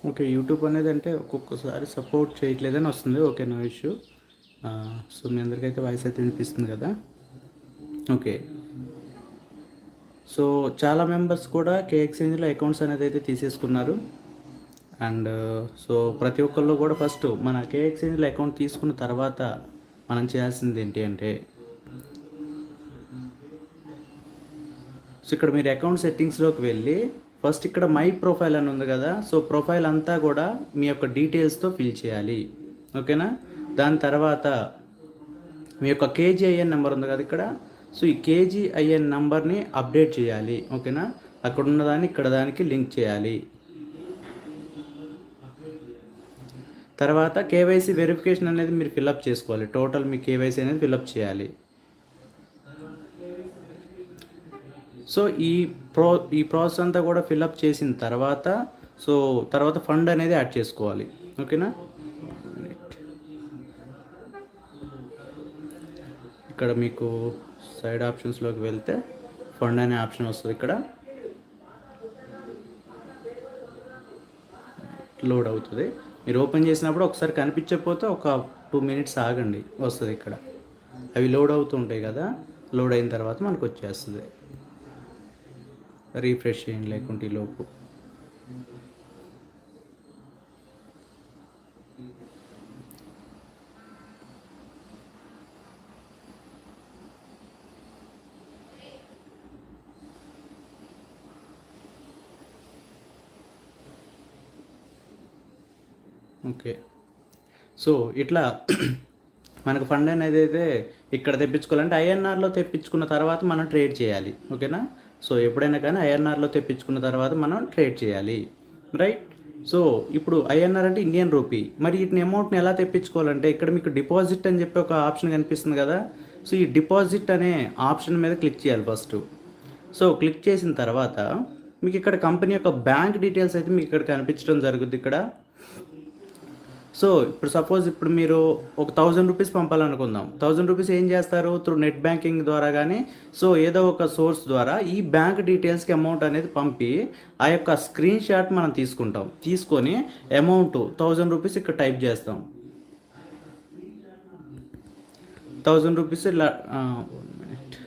okay YouTube అనేది అంటే ఒక్కొక్కసారి సపోర్ట్ చేయట్లేదని వస్తుంది ఓకే నో ఇష్యూ సో మీ అందరికైతే వాయిస్ అయితే వినిపిస్తుంది కదా ఓకే సో చాలా మెంబర్స్ కూడా కే ఎక్స్చేంజ్లో అకౌంట్స్ అనేది అయితే తీసేసుకున్నారు అండ్ సో ప్రతి ఒక్కళ్ళు కూడా ఫస్ట్ మన కే ఎక్స్చేంజ్లో అకౌంట్ తీసుకున్న తర్వాత మనం చేయాల్సింది ఏంటి అంటే సో ఇక్కడ మీరు అకౌంట్ సెట్టింగ్స్లోకి వెళ్ళి ఫస్ట్ ఇక్కడ మై ప్రొఫైల్ అని ఉంది కదా సో ప్రొఫైల్ అంతా కూడా మీ యొక్క డీటెయిల్స్తో ఫిల్ చేయాలి ఓకేనా దాని తర్వాత మీ యొక్క కేజీఐఎన్ నెంబర్ ఉంది కదా ఇక్కడ సో ఈ కేజీఐఎన్ నెంబర్ని అప్డేట్ చేయాలి ఓకేనా అక్కడ ఉన్నదాన్ని ఇక్కడ దానికి లింక్ చేయాలి తర్వాత కేవైసీ వెరిఫికేషన్ అనేది మీరు ఫిల్అప్ చేసుకోవాలి టోటల్ మీ కేవైసీ అనేది ఫిల్అప్ చేయాలి సో ఈ ప్రో ఈ ప్రాసెస్ అంతా కూడా ఫిల్అప్ చేసిన తర్వాత సో తర్వాత ఫండ్ అనేది యాడ్ చేసుకోవాలి ఓకేనా ఇక్కడ మీకు సైడ్ ఆప్షన్స్లోకి వెళ్తే ఫండ్ అనే ఆప్షన్ వస్తుంది ఇక్కడ లోడ్ అవుతుంది మీరు ఓపెన్ చేసినప్పుడు ఒకసారి కనిపించకపోతే ఒక టూ మినిట్స్ ఆగండి వస్తుంది ఇక్కడ అవి లోడ్ అవుతుంటాయి కదా లోడ్ అయిన తర్వాత మనకు వచ్చేస్తుంది రీఫ్రెష్ చేయండి లేకుంటే ఈ లోపు ఓకే సో ఇట్లా మనకు ఫండ్ అనేది అయితే ఇక్కడ తెప్పించుకోవాలంటే ఐఎన్ఆర్లో తెప్పించుకున్న తర్వాత మనం ట్రేడ్ చేయాలి ఓకేనా సో ఎప్పుడైనా కానీ ఐఎన్ఆర్లో తెప్పించుకున్న తర్వాత మనం ట్రేడ్ చేయాలి రైట్ సో ఇప్పుడు ఐఎన్ఆర్ అంటే ఇండియన్ రూపీ మరి వీటిని అమౌంట్ని ఎలా తెప్పించుకోవాలంటే ఇక్కడ మీకు డిపాజిట్ అని చెప్పి ఒక ఆప్షన్ కనిపిస్తుంది కదా సో ఈ డిపాజిట్ అనే ఆప్షన్ మీద క్లిక్ చేయాలి ఫస్ట్ సో క్లిక్ చేసిన తర్వాత మీకు ఇక్కడ కంపెనీ యొక్క బ్యాంక్ డీటెయిల్స్ అయితే మీకు ఇక్కడ కనిపించడం జరుగుద్ది ఇక్కడ సో ఇప్పుడు సపోజ్ ఇప్పుడు మీరు ఒక థౌజండ్ రూపీస్ పంపాలనుకుందాం థౌజండ్ రూపీస్ ఏం చేస్తారు త్రూ నెట్ బ్యాంకింగ్ ద్వారా కానీ సో ఏదో ఒక సోర్స్ ద్వారా ఈ బ్యాంక్ డీటెయిల్స్కి అమౌంట్ అనేది పంపి ఆ యొక్క స్క్రీన్ షాట్ మనం తీసుకుంటాం తీసుకొని అమౌంట్ థౌజండ్ రూపీస్ ఇక్కడ టైప్ చేస్తాం థౌజండ్ రూపీస్ ఇలా మినిట్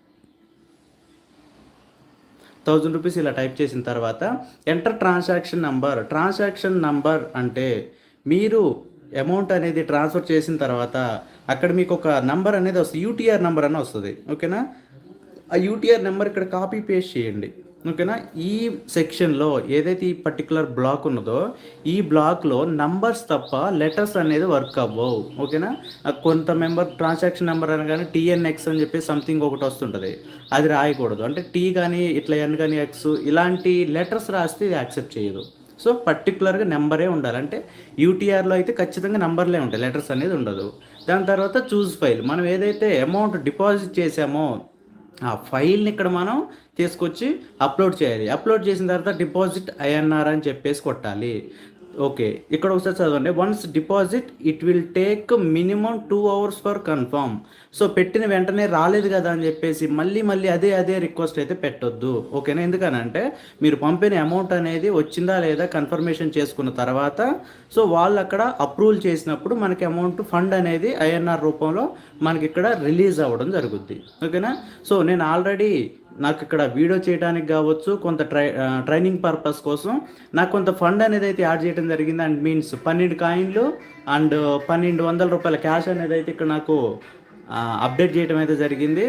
థౌజండ్ రూపీస్ ఇలా టైప్ చేసిన తర్వాత enter transaction number transaction number అంటే మీరు అమౌంట్ అనేది ట్రాన్స్ఫర్ చేసిన తర్వాత అక్కడ మీకు ఒక నంబర్ అనేది వస్తుంది యూటీఆర్ నెంబర్ అని వస్తుంది ఓకేనా ఆ యూటీఆర్ నెంబర్ ఇక్కడ కాపీ పేస్ట్ చేయండి ఓకేనా ఈ సెక్షన్లో ఏదైతే ఈ పర్టికులర్ బ్లాక్ ఉన్నదో ఈ బ్లాక్లో నంబర్స్ తప్ప లెటర్స్ అనేది వర్క్ అవ్వవు ఓకేనా ఆ కొంత మెంబర్ ట్రాన్సాక్షన్ నెంబర్ అనగానే టీఎన్ఎక్స్ అని చెప్పి సంథింగ్ ఒకటి వస్తుంటుంది అది రాయకూడదు అంటే టీ కానీ ఇట్లా ఎన్ కానీ ఎక్స్ ఇలాంటి లెటర్స్ రాస్తే ఇది యాక్సెప్ట్ చేయదు సో పర్టికులర్గా నెంబరే ఉండాలి అంటే యూటీఆర్లో అయితే ఖచ్చితంగా నెంబర్లే ఉంటాయి లెటర్స్ అనేది ఉండదు దాని తర్వాత చూస్ ఫైల్ మనం ఏదైతే అమౌంట్ డిపాజిట్ చేసామో ఆ ఫైల్ని ఇక్కడ మనం తీసుకొచ్చి అప్లోడ్ చేయాలి అప్లోడ్ చేసిన తర్వాత డిపాజిట్ ఐఎన్ఆర్ అని చెప్పేసి కొట్టాలి ఓకే ఇక్కడ ఒకసారి చదవండి once deposit it will take minimum two hours for confirm so పెట్టిన వెంటనే రాలేదు కదా అని చెప్పేసి మళ్ళీ మళ్ళీ అదే అదే రిక్వెస్ట్ అయితే పెట్టొద్దు ఓకేనా ఎందుకనంటే మీరు పంపిన అమౌంట్ అనేది వచ్చిందా లేదా కన్ఫర్మేషన్ చేసుకున్న తర్వాత సో వాళ్ళు అక్కడ అప్రూవల్ చేసినప్పుడు మనకి అమౌంట్ ఫండ్ అనేది ఐఎన్ఆర్ రూపంలో మనకి ఇక్కడ రిలీజ్ అవ్వడం జరుగుద్ది ఓకేనా సో నేను ఆల్రెడీ నాకు ఇక్కడ వీడియో చేయడానికి కావచ్చు కొంత ట్రై ఆ, ట్రైనింగ్ పర్పస్ కోసం నాకు కొంత ఫండ్ అనేది అయితే యాడ్ చేయడం జరిగింది అండ్ మీన్స్ పన్నెండు కాయిన్లు అండ్ పన్నెండు వందల రూపాయల క్యాష్ అనేది అయితే ఇక్కడ నాకు ఆ, అప్డేట్ చేయడం అయితే జరిగింది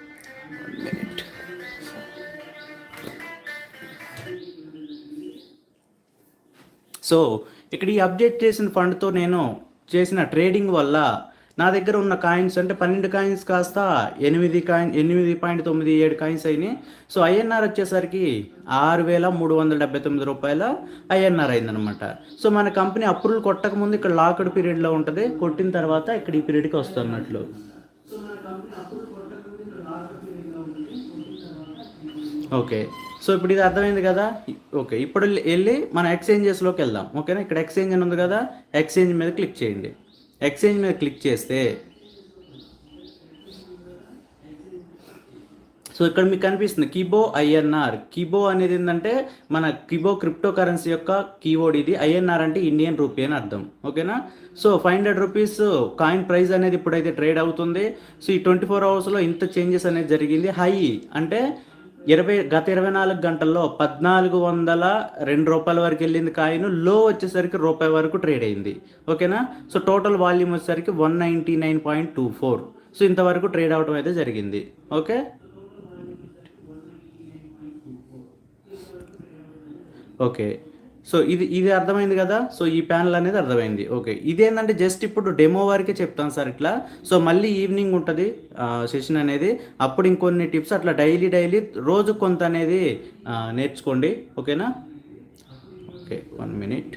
సో ఇక్కడ ఈ అప్డేట్ చేసిన ఫండ్తో నేను చేసిన ట్రేడింగ్ వల్ల నా దగ్గర ఉన్న కాయిన్స్ అంటే పన్నెండు కాయిన్స్ కాస్త ఎనిమిది కాయిన్ ఎనిమిది పాయింట్ తొమ్మిది ఏడు కాయిన్స్ అయినాయి సో ఐఎన్ఆర్ వచ్చేసరికి ఆరు వేల మూడు వందల డెబ్బై తొమ్మిది రూపాయల ఐఎన్ఆర్ అయిందనమాట సో మన కంపెనీ అప్రూవల్ కొట్టక ముందు ఇక్కడ లాక్డ్ పీరియడ్లో ఉంటుంది కొట్టిన తర్వాత ఇక్కడ ఈ పీరియడ్కి వస్తున్నట్లు ఓకే సో ఇప్పుడు ఇది అర్థమైంది కదా ఓకే ఇప్పుడు వెళ్ళి మన ఎక్స్చేంజెస్లోకి వెళ్దాం ఓకేనా ఇక్కడ ఎక్స్చేంజ్ అని ఉంది కదా ఎక్స్చేంజ్ మీద క్లిక్ చేయండి ఎక్స్చేంజ్ మీద క్లిక్ చేస్తే సో ఇక్కడ మీకు కనిపిస్తుంది కిబో ఐఎన్ఆర్ కిబో అనేది ఏంటంటే మన కిబో క్రిప్టో కరెన్సీ యొక్క కీవర్డ్ ఇది ఐఎన్ఆర్ అంటే ఇండియన్ రూపీ అని అర్థం ఓకేనా so five hundred rupees coin price అనేది ఇప్పుడైతే ట్రేడ్ అవుతుంది సో ఈ ట్వంటీ ఫోర్ అవర్స్లో ఇంత చేంజెస్ అనేది జరిగింది హై అంటే ఇరవై గత ఇరవై నాలుగు గంటల్లో పద్నాలుగు వందల రెండు రూపాయల వరకు వెళ్ళింది కాయిన్ లో వచ్చేసరికి రూపాయి వరకు ట్రేడ్ అయింది ఓకేనా సో టోటల్ వాల్యూమ్ వచ్చేసరికి one ninety nine point two four so ఇంతవరకు ట్రేడ్ అవడం అయితే జరిగింది ఓకే ఓకే సో ఇది ఇది అర్థమైంది కదా సో ఈ ప్యానల్ అనేది అర్థమైంది ఓకే ఇదేంటంటే జస్ట్ ఇప్పుడు డెమో వరకే చెప్తాను సార్ ఇట్లా సో మళ్ళీ ఈవినింగ్ ఉంటుంది సెషన్ అనేది అప్పుడు ఇంకొన్ని టిప్స్ అట్లా డైలీ డైలీ రోజు కొంత అనేది ఆ, నేర్చుకోండి ఓకేనా ఓకే వన్ మినిట్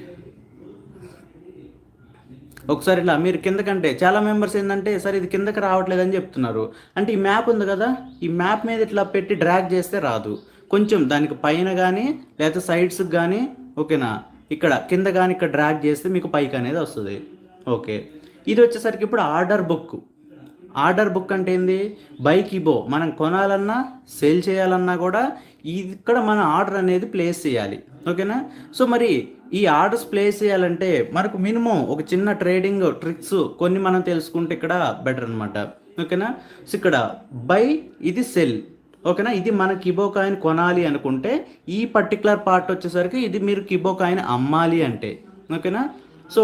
ఒకసారి ఇట్లా మీరు కిందకంటే చాలా మెంబర్స్ ఏంటంటే సార్ ఇది కిందకి రావట్లేదు అని చెప్తున్నారు అంటే ఈ మ్యాప్ ఉంది కదా ఈ మ్యాప్ మీద ఇట్లా పెట్టి డ్రాగ్ చేస్తే రాదు కొంచెం దానికి పైన కానీ లేకపోతే సైడ్స్కి కానీ ఓకేనా ఇక్కడ కింద కానీ ఇక్కడ డ్రాగ్ చేస్తే మీకు పైకి అనేది వస్తుంది ఓకే ఇది వచ్చేసరికి ఇప్పుడు ఆర్డర్ బుక్ ఆర్డర్ బుక్ అంటే ఏంది బైక్ ఇబో మనం కొనాలన్నా సేల్ చేయాలన్నా కూడా ఇక్కడ మన ఆర్డర్ అనేది ప్లేస్ చేయాలి ఓకేనా సో మరి ఈ ఆర్డర్స్ ప్లేస్ చేయాలంటే మనకు మినిమం ఒక చిన్న ట్రేడింగ్ ట్రిక్స్ కొన్ని మనం తెలుసుకుంటే ఇక్కడ బెటర్ అనమాట ఓకేనా సో ఇక్కడ బై ఇది సెల్ ఓకేనా ఇది మన కిబో కాయిన్ కొనాలి అనుకుంటే ఈ పర్టికులర్ పార్ట్ వచ్చేసరికి ఇది మీరు కిబో కాయిన్ అమ్మాలి అంటే ఓకేనా సో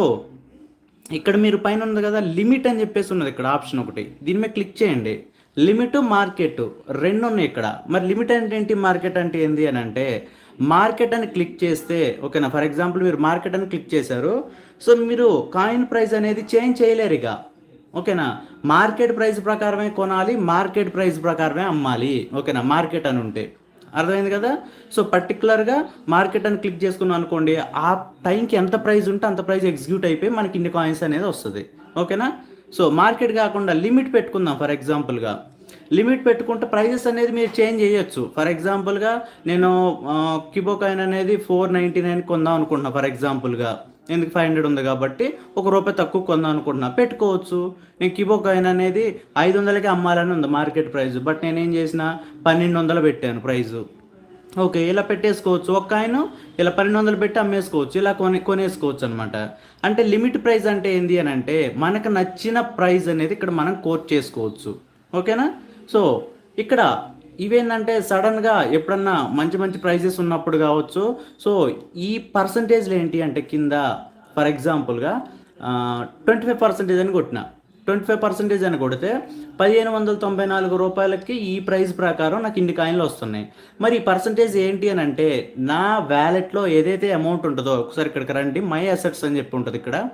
ఇక్కడ మీరు పైన ఉంది కదా లిమిట్ అని చెప్పేసి ఉన్నది ఇక్కడ ఆప్షన్ ఒకటి దీని మీద క్లిక్ చేయండి లిమిట్ మార్కెట్ రెండు ఉన్నాయి ఇక్కడ మరి లిమిట్ అంటే ఏంటి మార్కెట్ అంటే ఏంది అని అంటే మార్కెట్ అని క్లిక్ చేస్తే ఓకేనా ఫర్ ఎగ్జాంపుల్ మీరు మార్కెట్ అని క్లిక్ చేశారు సో మీరు కాయిన్ ప్రైస్ అనేది చేంజ్ చేయలేరు ఇక ఓకేనా మార్కెట్ ప్రైస్ ప్రకారమే కొనాలి మార్కెట్ ప్రైస్ ప్రకారమే అమ్మాలి ఓకేనా మార్కెట్ అని ఉంటే అర్థమైంది కదా సో పర్టికులర్గా మార్కెట్ అని క్లిక్ చేసుకున్నాం అనుకోండి ఆ టైంకి ఎంత ప్రైస్ ఉంటే అంత ప్రైస్ ఎగ్జిక్యూట్ అయిపోయి మనకి ఇన్ని కాయిన్స్ అనేది వస్తుంది ఓకేనా సో మార్కెట్ కాకుండా లిమిట్ పెట్టుకుందాం ఫర్ ఎగ్జాంపుల్గా లిమిట్ పెట్టుకుంటే ప్రైజెస్ అనేది మీరు చేంజ్ చేయొచ్చు ఫర్ ఎగ్జాంపుల్గా నేను కిబో కాయిన్ అనేది ఫోర్ నైంటీ నైన్ కొందాం అనుకుంటున్నా ఫర్ ఎగ్జాంపుల్గా ఎందుకు ఫైవ్ హండ్రెడ్ ఉంది కాబట్టి ఒక రూపాయి తక్కువ కొందాం అనుకుంటున్నా పెట్టుకోవచ్చు నేను కిబో కాయిన్ అనేది ఐదు వందలకి అమ్మాలని ఉంది మార్కెట్ ప్రైస్ బట్ నేనేం చేసిన పన్నెండు వందలు పెట్టాను ప్రైజు ఓకే ఇలా పెట్టేసుకోవచ్చు ఒక కాయిన్ ఇలా పన్నెండు వందలు పెట్టి అమ్మేసుకోవచ్చు ఇలా కొని కొనేసుకోవచ్చు అనమాట అంటే లిమిట్ ప్రైస్ అంటే ఏంది అని అంటే మనకు నచ్చిన ప్రైస్ అనేది ఇక్కడ మనం కోట్ చేసుకోవచ్చు ఓకేనా సో ఇక్కడ ఇవేంటంటే సడన్గా ఎప్పుడన్నా మంచి మంచి ప్రైజెస్ ఉన్నప్పుడు కావచ్చు సో ఈ పర్సంటేజ్లు ఏంటి అంటే కింద ఫర్ ఎగ్జాంపుల్గా ట్వంటీ ఫైవ్ పర్సెంటేజ్ అని కొట్టిన ట్వంటీ ఫైవ్ పర్సెంటేజ్ అని కొడితే పదిహేను వందల తొంభై నాలుగు రూపాయలకి ఈ ప్రైస్ ప్రకారం నాకు ఇన్ని కాయిన్లు వస్తున్నాయి మరి ఈ పర్సంటేజ్ ఏంటి అని అంటే నా వ్యాలెట్లో ఏదైతే అమౌంట్ ఉంటుందో ఒకసారి ఇక్కడికి రండి మై అసెట్స్ అని చెప్పి ఉంటుంది ఇక్కడ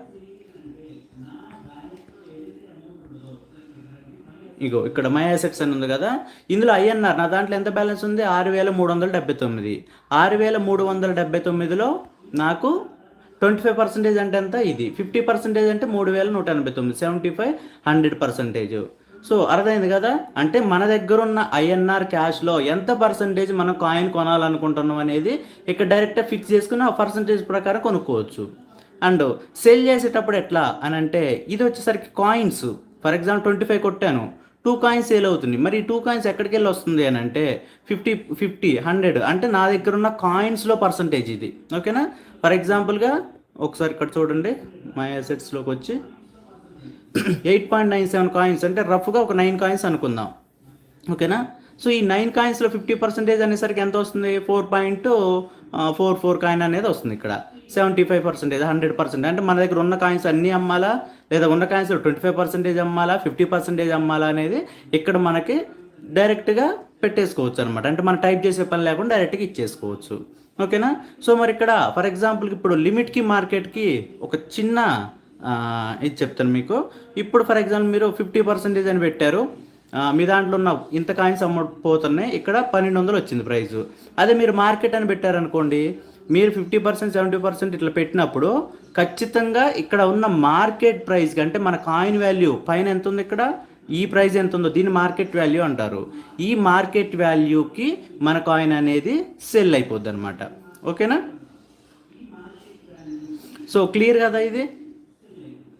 ఇగో ఇక్కడ మై అసెట్స్ అని ఉంది కదా ఇందులో ఐఎన్ఆర్ నా దాంట్లో ఎంత బ్యాలెన్స్ ఉంది ఆరు వేల మూడు వందల డెబ్బై తొమ్మిది ఆరు వేల మూడు వందల డెబ్బై తొమ్మిదిలో నాకు ట్వంటీ ఫైవ్ పర్సెంటేజ్ అంటే ఎంత ఇది ఫిఫ్టీ పర్సెంటేజ్ అంటే మూడు వేల నూట ఎనభై తొమ్మిది seventy five hundred percentage so అర్థమైంది కదా అంటే మన దగ్గర ఉన్న ఐఎన్ఆర్ క్యాష్లో ఎంత పర్సెంటేజ్ మనం కాయిన్ కొనాలనుకుంటున్నాం అనేది ఇక్కడ డైరెక్ట్గా ఫిక్స్ చేసుకుని ఆ పర్సెంటేజ్ ప్రకారం కొనుక్కోవచ్చు అండ్ సేల్ చేసేటప్పుడు ఎట్లా అని అంటే ఇది వచ్చేసరికి coins for example twenty five కొట్టాను టూ కాయిన్స్ సేల్ అవుతుంది మరి ఈ టూ కాయిన్స్ ఎక్కడికి వెళ్ళి వస్తుంది అని అంటే ఫిఫ్టీ ఫిఫ్టీ హండ్రెడ్ అంటే నా దగ్గర ఉన్న కాయిన్స్లో పర్సంటేజ్ ఇది ఓకేనా ఫర్ ఎగ్జాంపుల్గా ఒకసారి ఇక్కడ చూడండి మై అసెట్స్లోకి వచ్చి eight point nine seven coins అంటే రఫ్గా ఒక నైన్ కాయిన్స్ అనుకుందాం ఓకేనా సో ఈ నైన్ కాయిన్స్లో ఫిఫ్టీ పర్సెంటేజ్ అనేసరికి ఎంత వస్తుంది four point four four coin అనేది వస్తుంది ఇక్కడ seventy five percentage hundred percent అంటే మన దగ్గర ఉన్న కాయిన్స్ అన్నీ అమ్మాలా లేదా ఉన్న కాయిన్స్ ట్వంటీ ఫైవ్ పర్సెంటేజ్ అమ్మాలా ఫిఫ్టీ పర్సెంటేజ్ అమ్మాలా అనేది ఇక్కడ మనకి డైరెక్ట్గా పెట్టేసుకోవచ్చు అనమాట అంటే మనం టైప్ చేసే పని లేకుండా డైరెక్ట్గా ఇచ్చేసుకోవచ్చు ఓకేనా సో మరి ఇక్కడ ఫర్ ఎగ్జాంపుల్కి ఇప్పుడు లిమిట్కి మార్కెట్కి ఒక చిన్న ఆ, ఇది చెప్తాను మీకు ఇప్పుడు ఫర్ ఎగ్జాంపుల్ మీరు ఫిఫ్టీ పర్సెంటేజ్ అని పెట్టారు ఆ, మీ దాంట్లో ఉన్న ఇంత కాయిన్స్ అమ్మపోతున్నాయి ఇక్కడ పన్నెండు వందలు వచ్చింది ప్రైస్ అదే మీరు మార్కెట్ అని పెట్టారనుకోండి మీరు ఫిఫ్టీ పర్సెంట్ సెవెంటీ పర్సెంట్ ఇట్లా పెట్టినప్పుడు ఖచ్చితంగా ఇక్కడ ఉన్న మార్కెట్ ప్రైస్ అంటే మన కాయిన్ వాల్యూ పైన ఎంత ఉంది ఇక్కడ ఈ ప్రైస్ ఎంత ఉందో దీన్ని మార్కెట్ వాల్యూ అంటారు ఈ మార్కెట్ వాల్యూకి మన కాయిన్ అనేది సెల్ అయిపోద్ది అనమాట ఓకేనా సో క్లియర్ కదా ఇది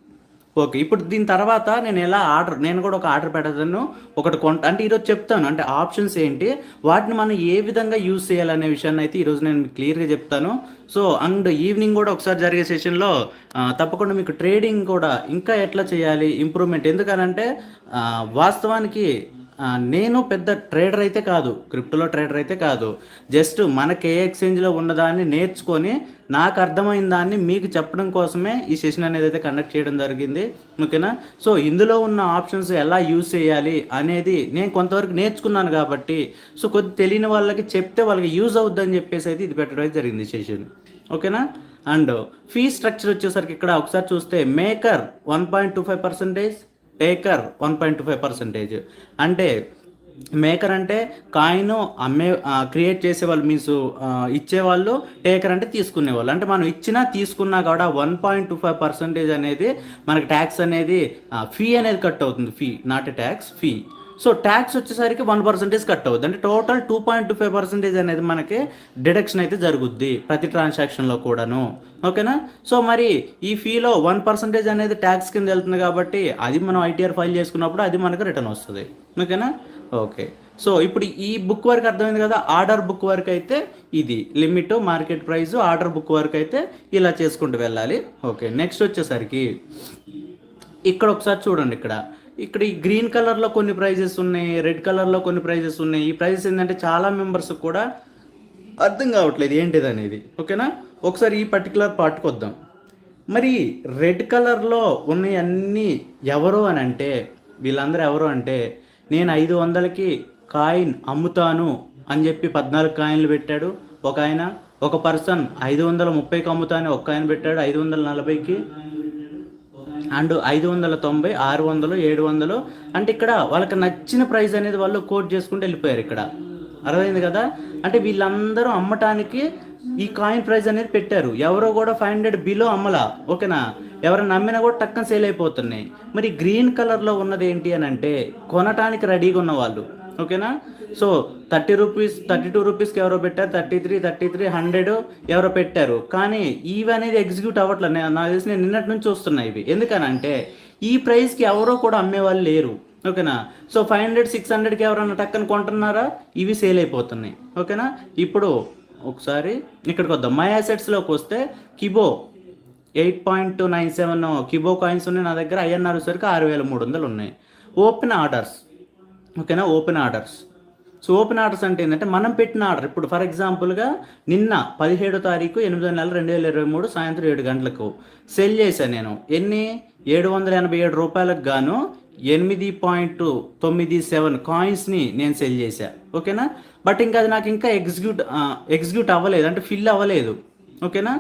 ఓకే ఇప్పుడు దీని తర్వాత నేను ఎలా ఆర్డర్ నేను కూడా ఒక ఆర్డర్ పెడతాను ఒకటి కొంట అంటే ఈరోజు చెప్తాను అంటే ఆప్షన్స్ ఏంటి వాటిని మనం ఏ విధంగా యూజ్ చేయాలనే విషయాన్ని అయితే ఈరోజు నేను మీకు క్లియర్గా చెప్తాను సో అండ్ ఈవినింగ్ కూడా ఒకసారి జరిగే సెషన్లో తప్పకుండా మీకు ట్రేడింగ్ కూడా ఇంకా ఎట్లా చేయాలి ఇంప్రూవ్మెంట్ ఎందుకనంటే ఆ, వాస్తవానికి ఆ, నేను పెద్ద ట్రేడర్ అయితే కాదు క్రిప్టోలో ట్రేడర్ అయితే కాదు జస్ట్ మనకి ఏ ఎక్స్చేంజ్లో ఉన్నదాన్ని నేర్చుకొని నాకు అర్థమైన దాన్ని మీకు చెప్పడం కోసమే ఈ సెషన్ అనేది అయితే కండక్ట్ చేయడం జరిగింది ఓకేనా సో ఇందులో ఉన్న ఆప్షన్స్ ఎలా యూజ్ చేయాలి అనేది నేను కొంతవరకు నేర్చుకున్నాను కాబట్టి సో కొద్ది తెలియని వాళ్ళకి చెప్తే వాళ్ళకి యూజ్ అవుద్దని చెప్పేసి అయితే ఇది పెట్టడం అయితే జరిగింది సెషన్ ఓకేనా అండ్ ఫీ స్ట్రక్చర్ వచ్చేసరికి ఇక్కడ ఒకసారి చూస్తే maker one point two five percentage taker one point two five percentage అంటే మేకర్ అంటే కాయిన్ అమ్మే క్రియేట్ చేసేవాళ్ళు మీన్స్ ఇచ్చేవాళ్ళు టేకర్ అంటే తీసుకునేవాళ్ళు అంటే మనం ఇచ్చినా తీసుకున్నా కూడా one point two five percentage అనేది మనకి ట్యాక్స్ అనేది ఫీ అనేది కట్ అవుతుంది fee not a tax fee so tax వచ్చేసరికి వన్ పర్సెంటేజ్ కట్ అవుతుంది అంటే total two point two five percentage అనేది మనకి డిడక్షన్ అయితే జరుగుద్ది ప్రతి ట్రాన్సాక్షన్లో కూడాను ఓకేనా సో మరి ఈ ఫీలో వన్ పర్సెంటేజ్ అనేది ట్యాక్స్ కింద వెళ్తుంది కాబట్టి అది మనం ఐటీఆర్ ఫైల్ చేసుకున్నప్పుడు అది మనకు రిటర్న్ వస్తుంది ఓకేనా ఓకే సో ఇప్పుడు ఈ బుక్ వరకు అర్థమైంది కదా ఆర్డర్ బుక్ వరకు అయితే ఇది limit market price order book వరకు అయితే ఇలా చేసుకుంటూ వెళ్ళాలి ఓకే నెక్స్ట్ వచ్చేసరికి ఇక్కడ ఒకసారి చూడండి ఇక్కడ ఇక్కడ ఈ గ్రీన్ కలర్లో కొన్ని ప్రైజెస్ ఉన్నాయి రెడ్ కలర్లో కొన్ని ప్రైజెస్ ఉన్నాయి ఈ ప్రైజెస్ ఏంటంటే చాలా మెంబర్స్ కూడా అర్థం కావట్లేదు ఏంటిది అనేది ఓకేనా ఒకసారి ఈ పర్టికులర్ పార్ట్కి వద్దాం మరి రెడ్ కలర్లో ఉన్నాయి అన్నీ ఎవరు అని అంటే వీళ్ళందరూ ఎవరు అంటే నేను ఐదు వందలకి కాయిన్ అమ్ముతాను అని చెప్పి పద్నాలుగు కాయిన్లు పెట్టాడు ఒక ఆయన ఒక పర్సన్ ఐదు వందల ముప్పైకి అమ్ముతాను ఒక ఆయన పెట్టాడు ఐదు వందల నలభైకి అండ్ ఐదు వందల తొంభై ఆరు వందలు ఏడు వందలు అంటే ఇక్కడ వాళ్ళకి నచ్చిన ప్రైస్ అనేది వాళ్ళు కోట్ చేసుకుంటూ వెళ్ళిపోయారు ఇక్కడ అర్థమైంది కదా అంటే వీళ్ళందరూ అమ్మటానికి ఈ కాయిన్ ప్రైస్ అనేది పెట్టారు ఎవరో కూడా ఫైవ్ హండ్రెడ్ బిలో అమ్మలా ఓకేనా ఎవరైనా నమ్మినా కూడా టక్కన సేల్ అయిపోతున్నాయి మరి గ్రీన్ కలర్లో ఉన్నది ఏంటి అని అంటే కొనటానికి రెడీగా ఉన్న వాళ్ళు ఓకేనా so thirty rupees thirty two రూపీస్కి ఎవరో పెట్టారు thirty three thirty three hundred ఎవరో పెట్టారు కానీ ఇవి అనేది ఎగ్జిక్యూట్ అవ్వట్లేదు నేను- నాకు తెలిసి నేను నిన్నటి నుంచి చూస్తున్నా ఇవి ఎందుకనంటే ఈ ప్రైస్కి ఎవరో కూడా అమ్మేవాళ్ళు లేరు ఓకేనా సో ఫైవ్ హండ్రెడ్ సిక్స్ హండ్రెడ్కి ఎవరైనా టక్కన కొంటున్నారా ఇవి సేల్ అయిపోతున్నాయి ఓకేనా ఇప్పుడు ఒకసారి ఇక్కడికి వద్దాం మై అసెట్స్లోకి వస్తే Kibo eight point nine seven Kibo coins ఉన్నాయి నా దగ్గర ఐఎన్ఆర్ వచ్చేసరికి ఆరు వేల మూడు వందలు ఉన్నాయి ఓపెన్ ఆర్డర్స్ ఓకేనా open orders so open orders అంటే ఏంటంటే మనం పెట్టిన ఆర్డర్ ఇప్పుడు ఫర్ ఎగ్జాంపుల్గా నిన్న పదిహేడో తారీఖు ఎనిమిదో నెల రెండు వేల ఇరవై మూడు సాయంత్రం ఏడు గంటలకు సెల్ చేశాను నేను ఎన్ని ఏడు వందల ఎనభై ఏడు రూపాయలకు గాను ఎనిమిది పాయింట్ తొమ్మిది సెవెన్ కాయిన్స్ని నేను సెల్ చేశా ఓకేనా బట్ ఇంకా అది నాకు ఇంకా ఎగ్జిక్యూట్ ఎగ్జిక్యూట్ అవ్వలేదు అంటే ఫిల్ అవ్వలేదు ఓకేనా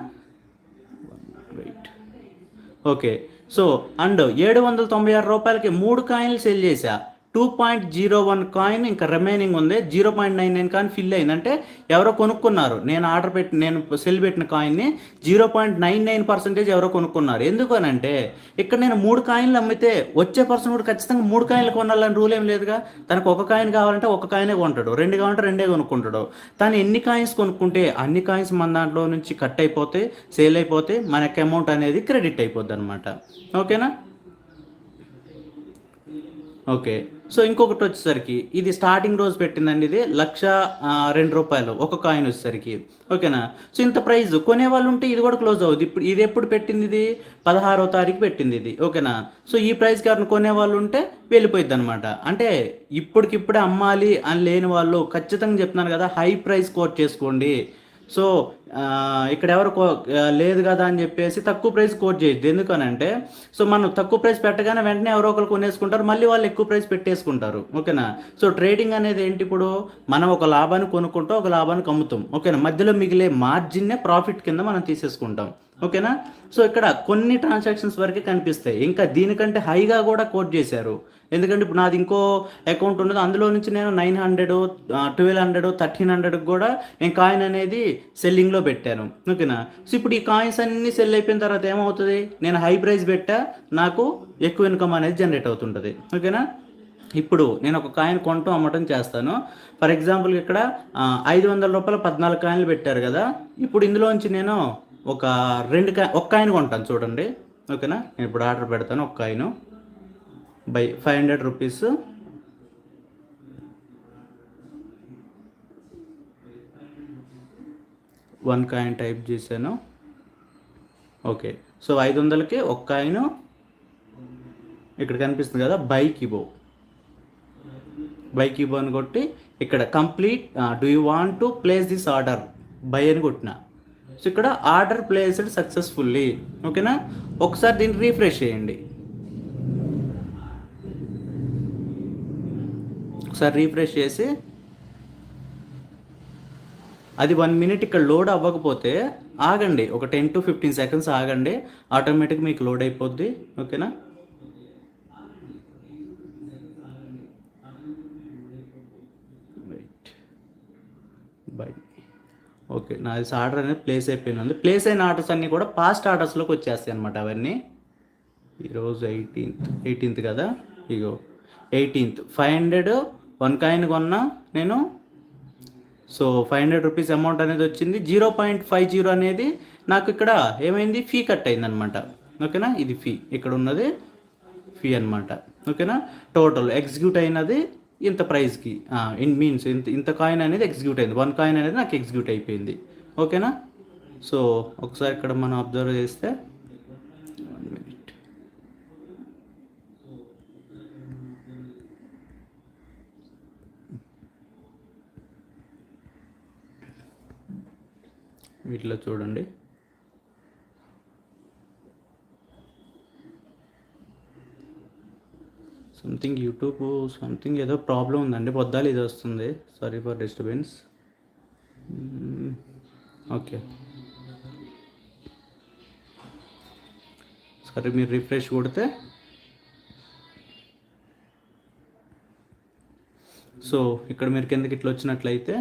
వెయిట్ ఓకే సో అండ్ ఏడు వందల తొంభై ఆరు రూపాయలకి మూడు కాయిన్లు సెల్ చేశా two point zero one coin ఇంకా రిమైనింగ్ ఉంది zero point nine nine coin fill అయింది అంటే ఎవరో కొనుక్కున్నారు నేను ఆర్డర్ పెట్టి నేను సెల్ పెట్టిన కాయిన్ని zero point nine nine percentage ఎవరో కొనుక్కున్నారు ఎందుకు అని అంటే ఇక్కడ నేను మూడు కాయిన్లు అమ్మితే వచ్చే పర్సన్ కూడా ఖచ్చితంగా మూడు కాయిన్లు కొనాలని రూల్ ఏం లేదుగా తనకు ఒక కాయిన్ కావాలంటే ఒక కాయినే కొంటాడు రెండు కావాలంటే రెండే కొనుక్కుంటాడు తను ఎన్ని కాయిన్స్ కొనుక్కుంటే అన్ని కాయిన్స్ మన దాంట్లో నుంచి కట్ అయిపోతే సేల్ అయిపోతే మనకి అమౌంట్ అనేది క్రెడిట్ అయిపోద్ది అనమాట ఓకేనా ఓకే సో ఇంకొకటి వచ్చేసరికి ఇది స్టార్టింగ్ రోజు పెట్టిందండి ఇది లక్ష ఆ, రెండు రూపాయలు ఒక కాయిన్ వచ్చేసరికి ఓకేనా సో ఇంత ప్రైస్ కొనేవాళ్ళు ఉంటే ఇది కూడా క్లోజ్ అవుతుంది ఇప్పుడు ఇది ఎప్పుడు పెట్టింది ఇది పదహారో తారీఖు పెట్టింది ఇది ఓకేనా సో ఈ ప్రైస్కి ఎవరిని కొనేవాళ్ళు ఉంటే వెళ్ళిపోయింది అనమాట అంటే ఇప్పటికిప్పుడే అమ్మాలి అని లేని వాళ్ళు ఖచ్చితంగా చెప్తున్నాను కదా హై ప్రైస్ కోట్ చేసుకోండి సో ఆ, ఇక్కడ ఎవరు కో- ఆ, లేదు కదా అని చెప్పేసి తక్కువ ప్రైస్ కోట్ చేయొద్దు ఎందుకనంటే సో మనం తక్కువ ప్రైస్ పెట్టగానే వెంటనే ఎవరో ఒకరు కొనేసుకుంటారు మళ్ళీ వాళ్ళు ఎక్కువ ప్రైస్ పెట్టేసుకుంటారు ఓకేనా సో ట్రేడింగ్ అనేది ఏంటి ఇప్పుడు మనం ఒక లాభాన్ని కొనుక్కుంటాం ఒక లాభానికి అమ్ముతాం ఓకేనా మధ్యలో మిగిలే మార్జిన్నే ప్రాఫిట్ కింద మనం తీసేసుకుంటాం ఓకేనా సో ఇక్కడ కొన్ని ట్రాన్సాక్షన్స్ వరకే కనిపిస్తాయి ఇంకా దీనికంటే హైగా కూడా కోట్ చేశారు ఎందుకంటే ఇప్పుడు నాది ఇంకో అకౌంట్ ఉన్నది అందులో నుంచి నేను nine hundred twelve hundred thirteen hundred కూడా నేను కాయిన్ అనేది సెల్లింగ్లో పెట్టాను ఓకేనా సో ఇప్పుడు ఈ కాయిన్స్ అన్ని సెల్ అయిపోయిన తర్వాత ఏమవుతుంది నేను హై ప్రైస్ పెట్టా నాకు ఎక్కువ ఇన్కమ్ అనేది జనరేట్ అవుతుంటుంది ఓకేనా ఇప్పుడు నేను ఒక కాయిన్ కొనటం అమ్మటం చేస్తాను ఫర్ ఎగ్జాంపుల్ ఇక్కడ ఐదు వందల రూపాయలు పద్నాలుగు కాయిన్లు పెట్టారు కదా ఇప్పుడు ఇందులోంచి నేను ఒక రెండు కాయ ఒక కాయిన్ కొంటాను చూడండి ఓకేనా నేను ఇప్పుడు ఆర్డర్ పెడతాను ఒక coin buy five hundred rupees one coin type చేశాను ఓకే సో ఐదు వందలకి ఒక కాయిన్ ఇక్కడ కనిపిస్తుంది కదా బై కిబో బై కిబో అని కొట్టి ఇక్కడ complete do you want to place this order buy అని కొట్టిన సో ఇక్కడ ఆర్డర్ ప్లేస్డ్ సక్సెస్ఫుల్లీ ఓకేనా ఒకసారి దీన్ని రీఫ్రెష్ చేయండి ఒకసారి రీఫ్రెష్ చేసి అది వన్ మినిట్ ఇక్కడ లోడ్ అవ్వకపోతే ఆగండి ఒక టెన్ టు ఫిఫ్టీన్ సెకండ్స్ ఆగండి ఆటోమేటిక్ మీకు లోడ్ అయిపోద్ది ఓకేనా వెయిట్ బై ఓకే నాది ఆర్డర్ అనేది ప్లేస్ అయిపోయింది ప్లేస్ అయిన ఆర్డర్స్ అన్నీ కూడా పాస్ట్ ఆర్డర్స్లోకి వచ్చేస్తాయి అనమాట అవన్నీ ఈరోజు ఎయిటీన్త్ ఎయిటీన్త్ కదా ఇగో eighteenth five hundred one coin కొన్నా నేను so five hundred rupees amount అనేది వచ్చింది జీరో పాయింట్ ఫైవ్ జీరో అనేది నాకు ఇక్కడ ఏమైంది ఫీ కట్ అయింది అనమాట ఓకేనా ఇది ఫీ ఇక్కడ ఉన్నది ఫీ అనమాట ఓకేనా టోటల్ ఎగ్జిక్యూట్ అయినది ఇంత ప్రైస్కి ఇన్ మీన్స్ ఇంత ఇంత కాయిన్ అనేది ఎగ్జిక్యూట్ అయింది వన్ కాయిన్ అనేది నాకు ఎగ్జిక్యూట్ అయిపోయింది ఓకేనా సో ఒకసారి ఇక్కడ మనం అబ్జర్వ్ చేస్తే వన్ మినిట్ వీటిలో చూడండి సంథింగ్ యూట్యూబ్ సంథింగ్ ఏదో ప్రాబ్లం ఉందండి పొద్దాలు ఇది వస్తుంది సారీ ఫర్ డిస్టర్బెన్స్ ఓకే సరే మీరు రిఫ్రెష్ కొడితే సో ఇక్కడ మీరు కిందకి ఇట్లా వచ్చినట్లయితే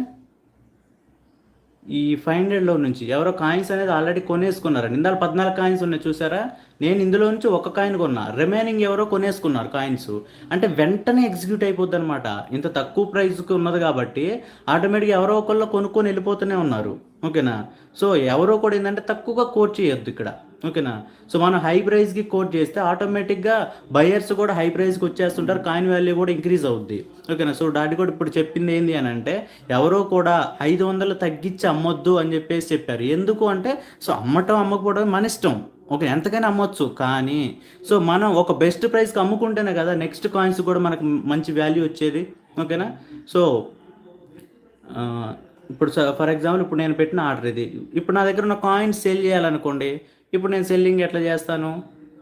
ఈ ఫైవ్ హండ్రెడ్లో నుంచి ఎవరో కాయిన్స్ అనేది ఆల్రెడీ కొనేసుకున్నారు ఇందాక పద్నాలుగు కాయిన్స్ ఉన్నాయి చూసారా నేను ఇందులో నుంచి ఒక కాయిన్ కొన్నా రిమైనింగ్ ఎవరో కొనేసుకున్నారు కాయిన్స్ అంటే వెంటనే ఎగ్జిక్యూట్ అయిపోద్ది అనమాట ఇంత తక్కువ ప్రైస్కి ఉన్నది కాబట్టి ఆటోమేటిక్గా ఎవరో ఒకళ్ళు కొనుక్కొని వెళ్ళిపోతూనే ఉన్నారు ఓకేనా సో ఎవరో కూడా ఏంటంటే తక్కువగా కోట్ చేయొద్దు ఇక్కడ ఓకేనా సో మనం హై ప్రైస్కి కోట్ చేస్తే ఆటోమేటిక్గా బయర్స్ కూడా హై ప్రైస్కి వచ్చేస్తుంటారు కాయిన్ వాల్యూ కూడా ఇంక్రీజ్ అవుద్ది ఓకేనా సో డాడీ కూడా ఇప్పుడు చెప్పింది ఏంటి అని అంటే ఎవరో కూడా ఐదు వందలు తగ్గించి అమ్మొద్దు అని చెప్పేసి చెప్పారు ఎందుకు అంటే సో అమ్మటం అమ్మకపోవడం మన ఇష్టం ఓకే ఎంతకైనా అమ్మొచ్చు కానీ సో మనం ఒక బెస్ట్ ప్రైస్కి అమ్ముకుంటేనే కదా నెక్స్ట్ కాయిన్స్ కూడా మనకు మంచి వాల్యూ వచ్చేది ఓకేనా సో ఆ, ఇప్పుడు ఫర్ ఎగ్జాంపుల్ ఇప్పుడు నేను పెట్టిన ఆర్డర్ ఇది ఇప్పుడు నా దగ్గర ఉన్న కాయిన్స్ సెల్ చేయాలనుకోండి ఇప్పుడు నేను సెల్లింగ్ ఎట్లా చేస్తాను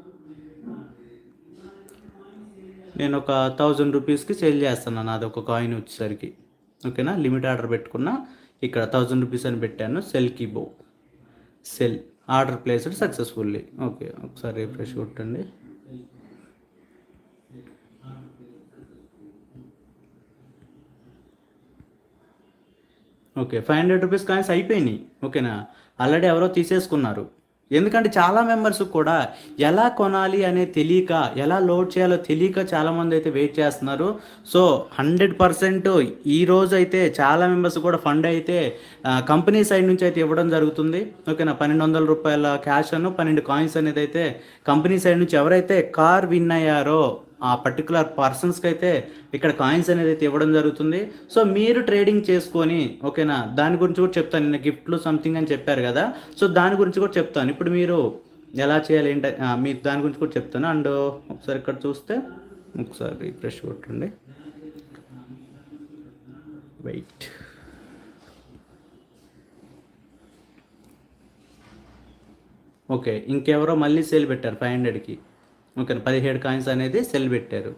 నేను ఒక థౌజండ్ రూపీస్కి సేల్ చేస్తాను నాది ఒక కాయిన్ వచ్చేసరికి ఓకేనా లిమిట్ ఆర్డర్ పెట్టుకున్నా ఇక్కడ థౌజండ్ రూపీస్ అని పెట్టాను సెల్ కీబో sell order placed successfully okay ఒకసారి రిఫ్రెష్ కొట్టండి okay five hundred rupees coins అయిపోయినాయి ఓకేనా ఆల్రెడీ ఎవరో తీసేసుకున్నారు ఎందుకంటే చాలా మెంబర్స్ కూడా ఎలా కొనాలి అనే తెలియక ఎలా లోడ్ చేయాలో తెలియక చాలామంది అయితే వెయిట్ చేస్తున్నారు సో హండ్రెడ్ పర్సెంట్ ఈ రోజు అయితే చాలా మెంబర్స్ కూడా ఫండ్ అయితే కంపెనీ సైడ్ నుంచి అయితే ఇవ్వడం జరుగుతుంది ఓకేనా పన్నెండు వందల రూపాయల క్యాష్ అను పన్నెండు కాయిన్స్ అనేది అయితే కంపెనీ సైడ్ నుంచి ఎవరైతే కార్ విన్ అయ్యారో ఆ పర్టికులర్ పర్సన్స్కి అయితే ఇక్కడ కాయిన్స్ అనేది అయితే ఇవ్వడం జరుగుతుంది సో మీరు ట్రేడింగ్ చేసుకొని ఓకేనా దాని గురించి కూడా చెప్తాను నిన్న గిఫ్ట్లు సంథింగ్ అని చెప్పారు కదా సో దాని గురించి కూడా చెప్తాను ఇప్పుడు మీరు ఎలా చేయాలి ఏంటి ఆ, మీరు దాని గురించి కూడా చెప్తాను అండ్ ఒకసారి ఇక్కడ చూస్తే ఒకసారి రిఫ్రెష్ కొట్టండి వెయిట్ ఓకే ఇంకెవరో మళ్ళీ సేల్ పెట్టారు ఫైవ్ హండ్రెడ్కి ఓకే పదిహేడు కాయిన్స్ అనేది సెల్ పెట్టారు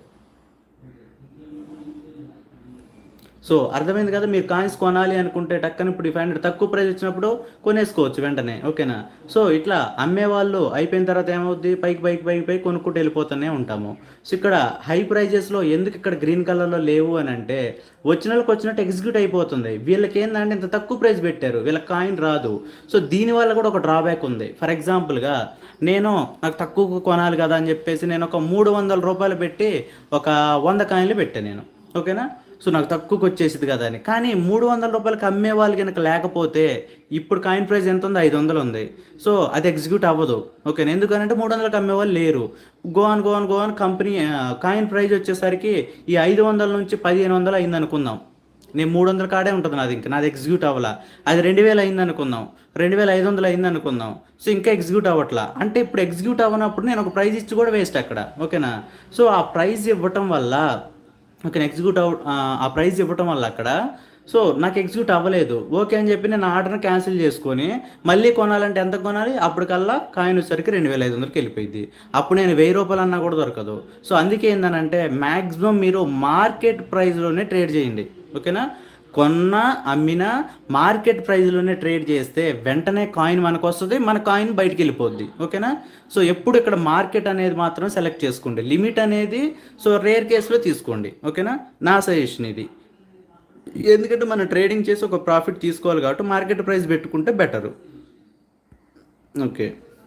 సో అర్థమైంది కదా మీరు కాయిన్స్ కొనాలి అనుకుంటే టక్కన ఇప్పుడు ఈ ఫైవ్ హండ్రెడ్ తక్కువ ప్రైస్ వచ్చినప్పుడు కొనేసుకోవచ్చు వెంటనే ఓకేనా సో ఇట్లా అమ్మే వాళ్ళు అయిపోయిన తర్వాత ఏమవుద్ది పైకి పైకి పైకి పైకి కొనుక్కుంటూ వెళ్ళిపోతూనే ఉంటాము సో ఇక్కడ హై ప్రైజెస్లో ఎందుకు ఇక్కడ గ్రీన్ కలర్లో లేవు అని అంటే వచ్చిన వాళ్ళకి వచ్చినట్టు ఎగ్జిక్యూట్ అయిపోతుంది వీళ్ళకి ఏంటంటే ఇంత తక్కువ ప్రైస్ పెట్టారు వీళ్ళకి కాయిన్ రాదు సో దీనివల్ల కూడా ఒక డ్రాబ్యాక్ ఉంది ఫర్ ఎగ్జాంపుల్గా నేను నాకు తక్కువ కొనాలి కదా అని చెప్పేసి నేను ఒక మూడు వందల రూపాయలు పెట్టి ఒక వంద కాయిన్లు పెట్టాను నేను ఓకేనా సో నాకు తక్కువకి వచ్చేసింది కదా అని కానీ మూడు వందల రూపాయలకి అమ్మే వాళ్ళు కనుక లేకపోతే ఇప్పుడు కాయిన్ ప్రైస్ ఎంత ఉంది ఐదు వందలు ఉంది సో అది ఎగ్జిక్యూట్ అవ్వదు ఓకే ఎందుకనంటే మూడు వందలకి అమ్మే వాళ్ళు లేరు గోవన్ గోవన్ గోవన్ కంపెనీ కాయిన్ ప్రైస్ వచ్చేసరికి ఈ ఐదు వందల నుంచి పదిహేను వందలు అయింది అనుకుందాం నేను మూడు వందల కాడే ఉంటుంది నాది ఇంకా నాది ఎగ్జిక్యూట్ అవ్వాలా అది రెండు వేలు అయింది అనుకుందాం రెండు వేల ఐదు వందలు అయింది అనుకుందాం సో ఇంకా ఎగ్జిక్యూట్ అవ్వట్లా అంటే ఇప్పుడు ఎగ్జిక్యూట్ అవ్వనప్పుడు నేను ఒక ప్రైజ్ ఇచ్చి కూడా వేస్ట్ అక్కడ ఓకేనా సో ఆ ప్రైజ్ ఇవ్వటం వల్ల ఓకే ఎగ్జిక్యూట్ అవ ఆ ప్రైజ్ ఇవ్వటం వల్ల అక్కడ సో నాకు ఎగ్జిక్యూట్ అవ్వలేదు ఓకే అని చెప్పి నేను ఆర్డర్ని క్యాన్సిల్ చేసుకొని మళ్ళీ కొనాలంటే ఎంత కొనాలి అప్పటికల్లా కాయిన్ వచ్చేసరికి రెండు వేల ఐదు వందలకి వెళ్ళిపోయింది అప్పుడు నేను వెయ్యి రూపాయలు అన్నా కూడా దొరకదు సో అందుకే ఏంటంటే మ్యాక్సిమం మీరు మార్కెట్ ప్రైస్లోనే ట్రేడ్ చేయండి ఓకేనా కొన్న అమ్మిన మార్కెట్ ప్రైస్లోనే ట్రేడ్ చేస్తే వెంటనే కాయిన్ మనకు వస్తుంది మన కాయిన్ బయటికి వెళ్ళిపోద్ది ఓకేనా సో ఎప్పుడు ఇక్కడ మార్కెట్ అనేది మాత్రం సెలెక్ట్ చేసుకోండి లిమిట్ అనేది సో రేర్ కేసులో తీసుకోండి ఓకేనా నా సజెషన్ ఇది ఎందుకంటే మనం ట్రేడింగ్ చేసి ఒక ప్రాఫిట్ తీసుకోవాలి కాబట్టి మార్కెట్ ప్రైస్ పెట్టుకుంటే బెటరు ఓకే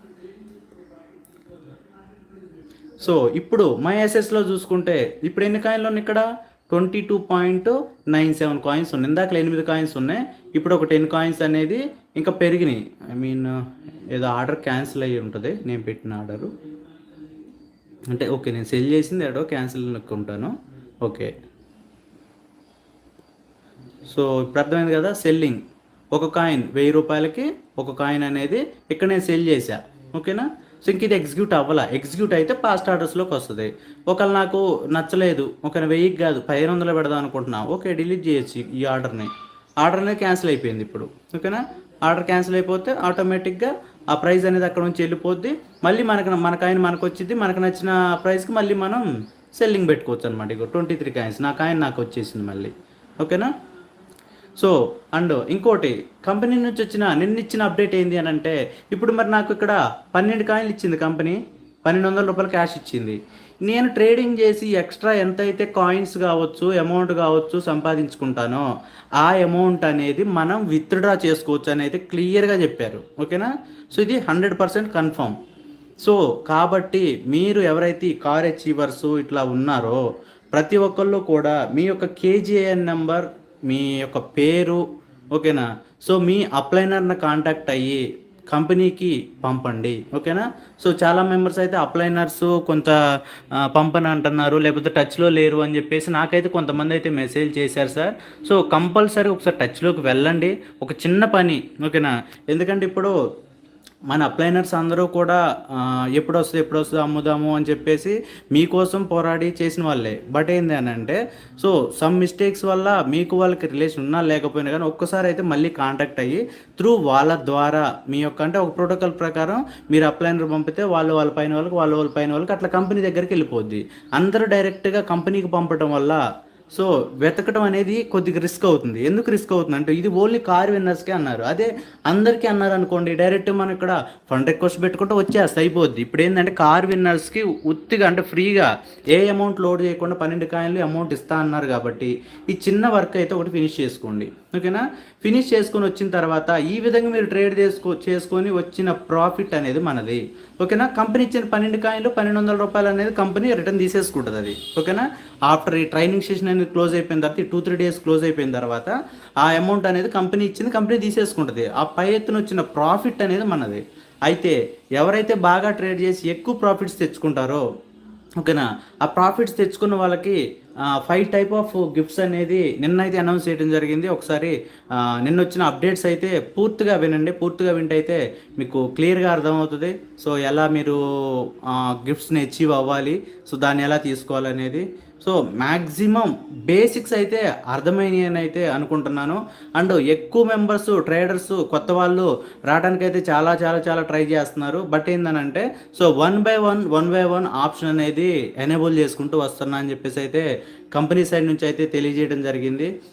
సో ఇప్పుడు మై ఎస్ఎస్లో చూసుకుంటే ఇప్పుడు ఎన్ని కాయిన్లు ఉన్నాయి ఇక్కడ twenty two point nine seven coins ఉన్నాయి ఇందాక ఎనిమిది కాయిన్స్ ఉన్నాయి ఇప్పుడు ఒక టెన్ కాయిన్స్ అనేది ఇంకా పెరిగినాయి ఐ మీన్ ఏదో ఆర్డర్ క్యాన్సిల్ అయ్యి ఉంటుంది నేను పెట్టిన ఆర్డరు అంటే ఓకే నేను సెల్ చేసింది ఏడో క్యాన్సిల్ ఉంటాను ఓకే సో ఇప్పుడు అర్థమైంది కదా సెల్లింగ్ ఒక కాయిన్ వెయ్యి రూపాయలకి ఒక కాయిన్ అనేది ఇక్కడ నేను సెల్ చేశా ఓకేనా సో ఇంక ఇది ఎగ్జిక్యూట్ అవ్వాలా ఎగ్జిక్యూట్ అయితే పాస్ట్ ఆర్డర్స్లోకి వస్తుంది ఒకవేళ నాకు నచ్చలేదు ఒక వెయ్యికి కాదు పదిహేను వందలు పెడదాం అనుకుంటున్నా ఓకే డిలీట్ చేయొచ్చు ఈ ఆర్డర్ని ఆర్డర్ అనేది క్యాన్సిల్ అయిపోయింది ఇప్పుడు ఓకేనా ఆర్డర్ క్యాన్సిల్ అయిపోతే ఆటోమేటిక్గా ఆ ప్రైస్ అనేది అక్కడ నుంచి వెళ్ళిపోద్ది మళ్ళీ మనకు మన కాయిన్ మనకు వచ్చింది మనకు నచ్చిన ప్రైస్కి మళ్ళీ మనం సెల్లింగ్ పెట్టుకోవచ్చు అనమాట ఇక ట్వంటీ త్రీ కాయిన్స్ నా కాయిన్ నాకు వచ్చేసింది మళ్ళీ ఓకేనా సో అండ్ ఇంకోటి కంపెనీ నుంచి వచ్చిన నిన్న ఇచ్చిన అప్డేట్ ఏంది అని అంటే ఇప్పుడు మరి నాకు ఇక్కడ పన్నెండు కాయిన్లు ఇచ్చింది కంపెనీ పన్నెండు వందల రూపాయలు క్యాష్ ఇచ్చింది నేను ట్రేడింగ్ చేసి ఎక్స్ట్రా ఎంత అయితే కాయిన్స్ కావచ్చు అమౌంట్ కావచ్చు సంపాదించుకుంటానో ఆ అమౌంట్ అనేది మనం విత్డ్రా చేసుకోవచ్చు అనేది క్లియర్గా చెప్పారు ఓకేనా సో ఇది హండ్రెడ్ పర్సెంట్ కన్ఫర్మ్ సో కాబట్టి మీరు ఎవరైతే ఈ కార్ అచీవర్స్ ఇట్లా ఉన్నారో ప్రతి ఒక్కళ్ళు కూడా మీ యొక్క కేజీఐఎన్ నెంబర్ మీ యొక్క పేరు ఓకేనా సో మీ అప్లైనర్ని కాంటాక్ట్ అయ్యి కంపెనీకి పంపండి ఓకేనా సో చాలా మెంబర్స్ అయితే అప్లైనర్స్ కొంత ఆ, పంపని అంటున్నారు లేకపోతే టచ్లో లేరు అని చెప్పేసి నాకైతే కొంతమంది అయితే మెసేజ్ చేశారు సార్ సో కంపల్సరీ ఒకసారి టచ్లోకి వెళ్ళండి ఒక చిన్న పని ఓకేనా ఎందుకంటే ఇప్పుడు మన అప్లైనర్స్ అందరూ కూడా ఆ, ఎప్పుడు వస్తుంది ఎప్పుడు వస్తుంది అమ్ముదాము అని చెప్పేసి మీకోసం పోరాడి చేసిన వాళ్ళే బట్ ఏంది అని అంటే సో సమ్ మిస్టేక్స్ వల్ల మీకు వాళ్ళకి రిలేషన్ ఉన్నా లేకపోయినా కానీ ఒక్కసారి అయితే మళ్ళీ కాంటాక్ట్ అయ్యి త్రూ వాళ్ళ ద్వారా మీ యొక్క అంటే ఒక ప్రోటోకాల్ ప్రకారం మీరు అప్లైనర్ పంపితే వాళ్ళు వాళ్ళ పైన వాళ్ళకి వాళ్ళు వాళ్ళ పైన వాళ్ళకి అట్లా కంపెనీ దగ్గరికి వెళ్ళిపోద్ది అందరూ డైరెక్ట్గా కంపెనీకి పంపడం వల్ల సో వెతకడం అనేది కొద్దిగా రిస్క్ అవుతుంది ఎందుకు రిస్క్ అవుతుంది అంటే ఇది ఓన్లీ కార్ విన్నర్స్కే అన్నారు అదే అందరికీ అన్నారు అనుకోండి డైరెక్ట్ మనం ఇక్కడ ఫండ్ రిక్వెస్ట్ పెట్టుకుంటే వచ్చేస్తే అయిపోద్ది ఇప్పుడు ఏంటంటే కార్ విన్నర్స్కి ఉత్తిగా అంటే ఫ్రీగా ఏ అమౌంట్ లోడ్ చేయకుండా పన్నెండు కాయలు అమౌంట్ ఇస్తా అన్నారు కాబట్టి ఈ చిన్న వర్క్ అయితే ఒకటి ఫినిష్ చేసుకోండి ఓకేనా ఫినిష్ చేసుకొని వచ్చిన తర్వాత ఈ విధంగా మీరు ట్రేడ్ చేసుకో చేసుకొని వచ్చిన ప్రాఫిట్ అనేది మనది ఓకేనా కంపెనీ ఇచ్చిన పన్నెండు కాయిన్లు పన్నెండు వందల రూపాయలు అనేది కంపెనీ రిటర్న్ తీసేసుకుంటుంది అది ఓకేనా ఆఫ్టర్ ఈ ట్రైనింగ్ సెషన్ అనేది క్లోజ్ అయిపోయిన తర్వాత టూ త్రీ డేస్ క్లోజ్ అయిపోయిన తర్వాత ఆ అమౌంట్ అనేది కంపెనీ ఇచ్చింది కంపెనీ తీసేసుకుంటుంది ఆ పై ఎత్తున వచ్చిన ప్రాఫిట్ అనేది మనది అయితే ఎవరైతే బాగా ట్రేడ్ చేసి ఎక్కువ ప్రాఫిట్స్ తెచ్చుకుంటారో ఓకేనా ఆ ప్రాఫిట్స్ తెచ్చుకున్న వాళ్ళకి ఫైవ్ టైప్ ఆఫ్ గిఫ్ట్స్ అనేది నిన్న అయితే అనౌన్స్ చేయడం జరిగింది ఒకసారి ఆ, నిన్న వచ్చిన అప్డేట్స్ అయితే పూర్తిగా వినండి పూర్తిగా వింటే అయితే మీకు క్లియర్గా అర్థమవుతుంది సో ఎలా మీరు గిఫ్ట్స్ని అచీవ్ అవ్వాలి సో దాన్ని ఎలా తీసుకోవాలనేది సో మ్యాక్సిమం బేసిక్స్ అయితే అర్థమైనవి అని అయితే అనుకుంటున్నాను అండ్ ఎక్కువ మెంబర్స్ ట్రేడర్స్ కొత్త వాళ్ళు రావడానికి అయితే చాలా చాలా చాలా ట్రై చేస్తున్నారు బట్ ఏంటనంటే so one by one one by one option అనేది ఎనేబుల్ చేసుకుంటూ వస్తున్నా అని చెప్పేసి అయితే కంపెనీ సైడ్ నుంచి అయితే తెలియజేయడం జరిగింది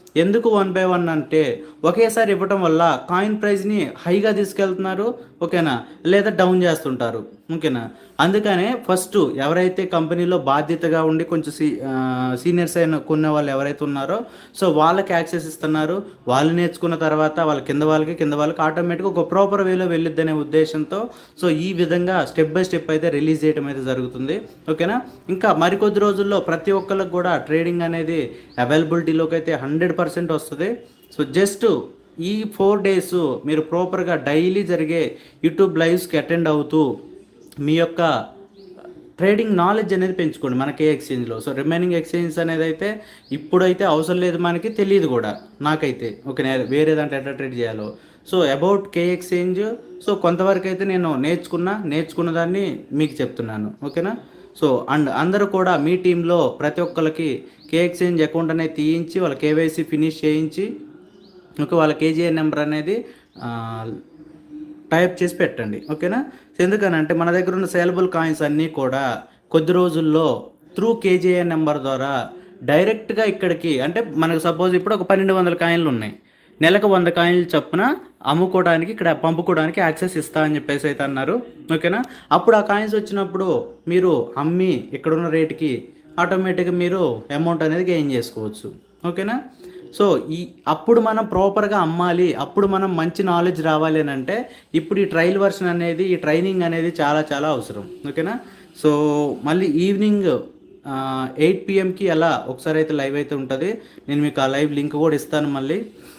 ఎందుకు వన్ బై వన్ అంటే ఒకేసారి ఇవ్వటం వల్ల కాయిన్ ప్రైస్ని హైగా తీసుకెళ్తున్నారు ఓకేనా లేదా డౌన్ చేస్తుంటారు ఓకేనా అందుకనే ఫస్ట్ ఎవరైతే కంపెనీలో బాధ్యతగా ఉండి కొంచెం సీ సీనియర్స్ అయిన కొన్న వాళ్ళు ఎవరైతే ఉన్నారో సో వాళ్ళకి యాక్సెస్ ఇస్తున్నారు వాళ్ళు నేర్చుకున్న తర్వాత వాళ్ళ కింద వాళ్ళకి కింద వాళ్ళకి ఆటోమేటిక్గా ఒక ప్రాపర్ వేలో వెళ్ళిద్ది అనే ఉద్దేశంతో సో ఈ విధంగా స్టెప్ బై స్టెప్ అయితే రిలీజ్ చేయడం అయితే జరుగుతుంది ఓకేనా ఇంకా మరికొద్ది రోజుల్లో ప్రతి ఒక్కరికి కూడా ట్రేడింగ్ అనేది అవైలబిలిటీలోకి అయితే హండ్రెడ్ పర్సెంట్ వస్తుంది సో జస్ట్ ఈ ఫోర్ డేస్ మీరు ప్రాపర్గా డైలీ జరిగే యూట్యూబ్ లైవ్స్కి అటెండ్ అవుతూ మీ యొక్క ట్రేడింగ్ నాలెడ్జ్ అనేది పెంచుకోండి మనకి ఏ ఎక్స్చేంజ్లో సో రిమైనింగ్ ఎక్స్చేంజ్ అనేది అయితే ఇప్పుడైతే అవసరం లేదు మనకి తెలియదు కూడా నాకైతే ఓకే నే- వేరే దాంట్లో ఎట్లా ట్రేడ్ చేయాలో so about K exchange so కొంతవరకు అయితే నేను నేర్చుకున్నా నేర్చుకున్న దాన్ని మీకు చెప్తున్నాను ఓకేనా సో అండ్ అందరూ కూడా మీ టీంలో ప్రతి ఒక్కరికి కే ఎక్స్చేంజ్ అకౌంట్ అనేది తీయించి వాళ్ళ కేవైసీ ఫినిష్ చేయించి ఓకే వాళ్ళ కేజీఐ నెంబర్ అనేది ఆ, టైప్ చేసి పెట్టండి ఓకేనా సో ఎందుకనంటే మన దగ్గర ఉన్న సేలబుల్ కాయిన్స్ అన్నీ కూడా కొద్ది రోజుల్లో త్రూ కేజీఐ నెంబర్ ద్వారా డైరెక్ట్గా ఇక్కడికి అంటే మనకు సపోజ్ ఇప్పుడు ఒక పన్నెండు వందల కాయిన్లు ఉన్నాయి నెలకు వంద కాయిన్లు చొప్పున అమ్ముకోవడానికి ఇక్కడ పంపుకోవడానికి యాక్సెస్ ఇస్తా అని చెప్పేసి అయితే అన్నారు ఓకేనా అప్పుడు ఆ కాయిన్స్ వచ్చినప్పుడు మీరు అమ్మి ఇక్కడున్న రేటుకి ఆటోమేటిక్గా మీరు అమౌంట్ అనేది గెయిన్ చేసుకోవచ్చు ఓకేనా సో ఈ అప్పుడు మనం ప్రాపర్గా అమ్మాలి అప్పుడు మనం మంచి నాలెడ్జ్ రావాలి అని అంటే ఇప్పుడు ఈ ట్రయల్ వర్షన్ అనేది ఈ ట్రైనింగ్ అనేది చాలా చాలా అవసరం ఓకేనా సో మళ్ళీ ఈవినింగ్ ఎయిట్ పిఎంకి అలా ఒకసారి అయితే లైవ్ అయితే ఉంటుంది నేను మీకు ఆ లైవ్ లింక్ కూడా ఇస్తాను మళ్ళీ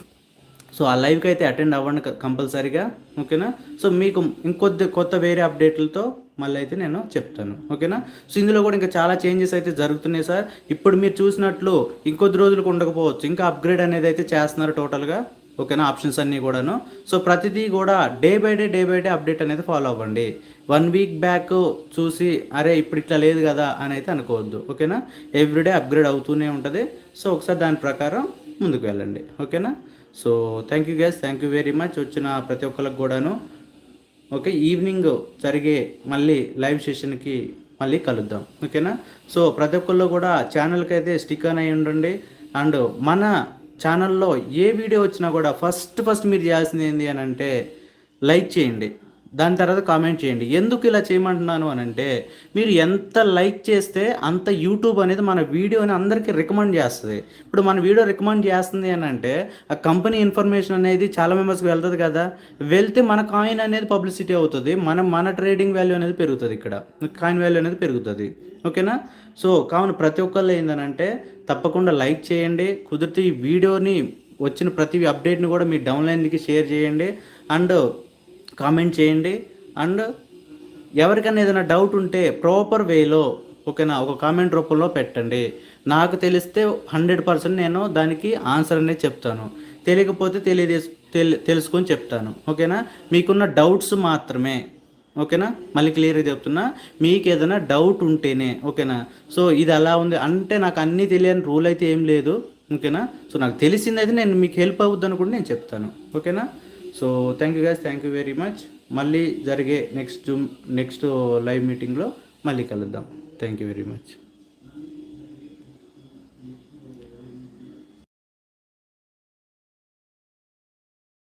సో ఆ లైవ్కి అయితే అటెండ్ అవ్వండి క- కంపల్సరీగా ఓకేనా సో మీకు ఇంకొద్ది కొత్త వేరే అప్డేట్లతో మళ్ళీ అయితే నేను చెప్తాను ఓకేనా సో ఇందులో కూడా ఇంకా చాలా చేంజెస్ అయితే జరుగుతున్నాయి సార్ ఇప్పుడు మీరు చూసినట్లు ఇంకొద్ది రోజులకు ఉండకపోవచ్చు ఇంకా అప్గ్రేడ్ అనేది అయితే చేస్తున్నారు టోటల్గా ఓకేనా ఆప్షన్స్ అన్నీ కూడాను సో ప్రతిదీ కూడా day by day day by day update అనేది ఫాలో అవ్వండి వన్ వీక్ బ్యాక్ చూసి అరే ఇప్పుడు ఇట్లా లేదు కదా అని అయితే అనుకోవద్దు ఓకేనా ఎవ్రీడే అప్గ్రేడ్ అవుతూనే ఉంటుంది సో ఒకసారి దాని ప్రకారం ముందుకు వెళ్ళండి ఓకేనా so thank you guys thank you very much వచ్చిన ప్రతి ఒక్కరికి కూడాను ఓకే ఈవినింగ్ జరిగే మళ్ళీ లైవ్ సెషన్కి మళ్ళీ కలుద్దాం ఓకేనా సో ప్రతి ఒక్కళ్ళు కూడా ఛానల్కి అయితే స్టిక్ అని అయి ఉండండి అండ్ మన ఛానల్లో ఏ వీడియో వచ్చినా కూడా ఫస్ట్ ఫస్ట్ మీరు చేయాల్సింది ఏంటి అని అంటే లైక్ చేయండి దాని తర్వాత కామెంట్ చేయండి ఎందుకు ఇలా చేయమంటున్నాను అని అంటే మీరు ఎంత లైక్ చేస్తే అంత యూట్యూబ్ అనేది మన వీడియోని అందరికీ రికమెండ్ చేస్తుంది ఇప్పుడు మన వీడియో రికమెండ్ చేస్తుంది అని అంటే ఆ కంపెనీ ఇన్ఫర్మేషన్ అనేది చాలా మెంబర్స్కి వెళ్తుంది కదా వెళ్తే మన కాయిన్ అనేది పబ్లిసిటీ అవుతుంది మన మన ట్రేడింగ్ వాల్యూ అనేది పెరుగుతుంది ఇక్కడ కాయిన్ వాల్యూ అనేది పెరుగుతుంది ఓకేనా సో కావున ప్రతి ఒక్కళ్ళు ఏంటంటే తప్పకుండా లైక్ చేయండి కుదిరితే ఈ వీడియోని వచ్చిన ప్రతి అప్డేట్ని కూడా మీ డౌన్లైన్కి షేర్ చేయండి అండ్ కామెంట్ చేయండి అండ్ ఎవరికైనా ఏదైనా డౌట్ ఉంటే ప్రాపర్ వేలో ఓకేనా ఒక కామెంట్ రూపంలో పెట్టండి నాకు తెలిస్తే హండ్రెడ్ పర్సెంట్ నేను దానికి ఆన్సర్ అనేది చెప్తాను తెలియకపోతే తెలియదే తెలి తెలుసుకొని చెప్తాను ఓకేనా మీకున్న డౌట్స్ మాత్రమే ఓకేనా మళ్ళీ క్లియర్గా చెప్తున్నా మీకు ఏదైనా డౌట్ ఉంటేనే ఓకేనా సో ఇది అలా ఉంది అంటే నాకు అన్నీ తెలియని రూల్ అయితే ఏం లేదు ఓకేనా సో నాకు తెలిసిందైతే నేను మీకు హెల్ప్ అవుద్ది అనుకుంటే నేను చెప్తాను ఓకేనా so thank you guys thank you very much మళ్ళీ జరిగే నెక్స్ట్ జూమ్ నెక్స్ట్ లైవ్ మీటింగ్లో మళ్ళీ కలుద్దాం థ్యాంక్ యూ వెరీ మచ్